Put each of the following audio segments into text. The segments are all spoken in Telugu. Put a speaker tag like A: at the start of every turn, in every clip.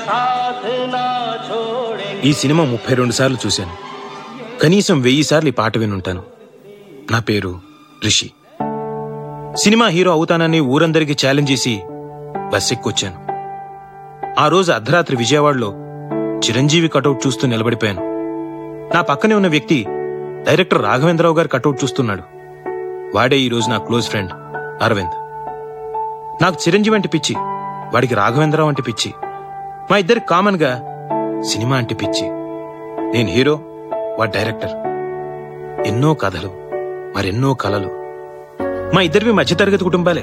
A: साथ ना छोड़ेंगे
B: ఈ సినిమా ముప్పై రెండు సార్లు చూశాను కనీసం వెయ్యి సార్లు ఈ పాట వినుంటాను నా పేరు రిషి సినిమా హీరో అవుతానని ఊరందరికీ ఛాలెంజ్ చేసి బస్ ఎక్కొచ్చాను ఆ రోజు అర్ధరాత్రి విజయవాడలో చిరంజీవి కటౌట్ చూస్తూ నిలబడిపోయాను నా పక్కనే ఉన్న వ్యక్తి డైరెక్టర్ రాఘవేంద్రరావు గారి కటౌట్ చూస్తున్నాడు వాడే ఈ రోజు నా క్లోజ్ ఫ్రెండ్ అరవింద్ నాకు చిరంజీవి అంటే పిచ్చి వాడికి రాఘవేంద్రరావు అంటే పిచ్చి మా ఇద్దరి కామన్ గా సినిమా అంటే పిచ్చి నేను హీరో వాడు డైరెక్టర్ ఎన్నో కథలు మరెన్నో కలలు మా ఇద్దరివి మధ్యతరగతి కుటుంబాలే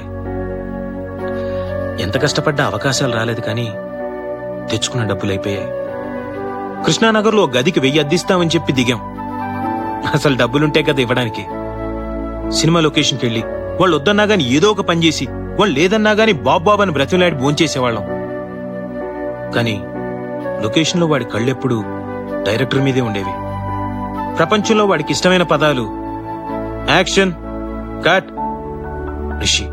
B: ఎంత కష్టపడ్డా అవకాశాలు రాలేదు కానీ తెచ్చుకున్న డబ్బులు అయిపోయాయి కృష్ణానగర్లో ఓ గదికి వెయ్యి అద్దిస్తామని చెప్పి దిగాం అసలు డబ్బులుంటే కదా ఇవ్వడానికి సినిమా లొకేషన్కి వెళ్ళి వాళ్ళు వద్దన్నా గాని ఏదో ఒక పని చేసి వాళ్ళు లేదన్నా గాని బాబు బాబు అని బ్రతిమలాడి భోంచేసేవాళ్ళం కానీ లొకేషన్లో వాడి కళ్ళెప్పుడు డైరెక్టర్ మీదే ఉండేవి ప్రపంచంలో వాడికి ఇష్టమైన పదాలు యాక్షన్ కట్ రిషి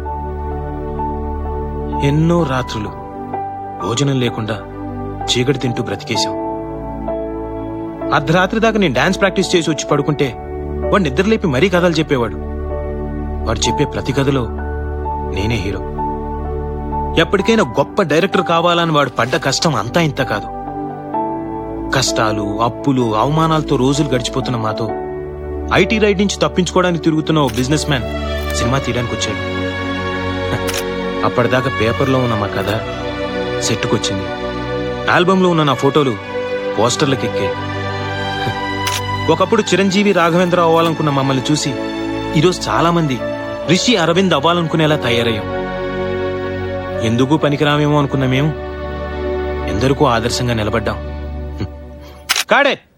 B: ఎన్నో రాత్రులు భోజనం లేకుండా చీకటి తింటూ బ్రతికేశాం అర్ధరాత్రి దాకా నేను డాన్స్ ప్రాక్టీస్ చేసి వచ్చి పడుకుంటే వాడు నిద్రలేపి మరీ కథలు చెప్పేవాడు వాడు చెప్పే ప్రతి కథలో నేనే హీరో ఎప్పటికైనా గొప్ప డైరెక్టర్ కావాలని వాడు పడ్డ కష్టం అంతా ఇంత కాదు కష్టాలు అప్పులు అవమానాలతో రోజులు గడిచిపోతున్న మాతో ఐటీ రైడ్ నుంచి తప్పించుకోవడానికి తిరుగుతున్న ఓ బిజినెస్ మ్యాన్ సినిమా తీయడానికి వచ్చాడు హ, అప్పటిదాకా పేపర్లో ఉన్న మా కథ సెట్టుకొచ్చింది ఆల్బంలో ఉన్న నా ఫోటోలు పోస్టర్లకు ఎక్కాయి హ, ఒకప్పుడు చిరంజీవి రాఘవేంద్ర అవ్వాలనుకున్న మమ్మల్ని చూసి ఈరోజు చాలా మంది రిషి అరవింద్ అవ్వాలనుకునేలా తయారయ్యాం ఎందుకు పనికిరామేమో అనుకున్న మేము ఎందరికో ఆదర్శంగా నిలబడ్డాం హ్మ్. కాడే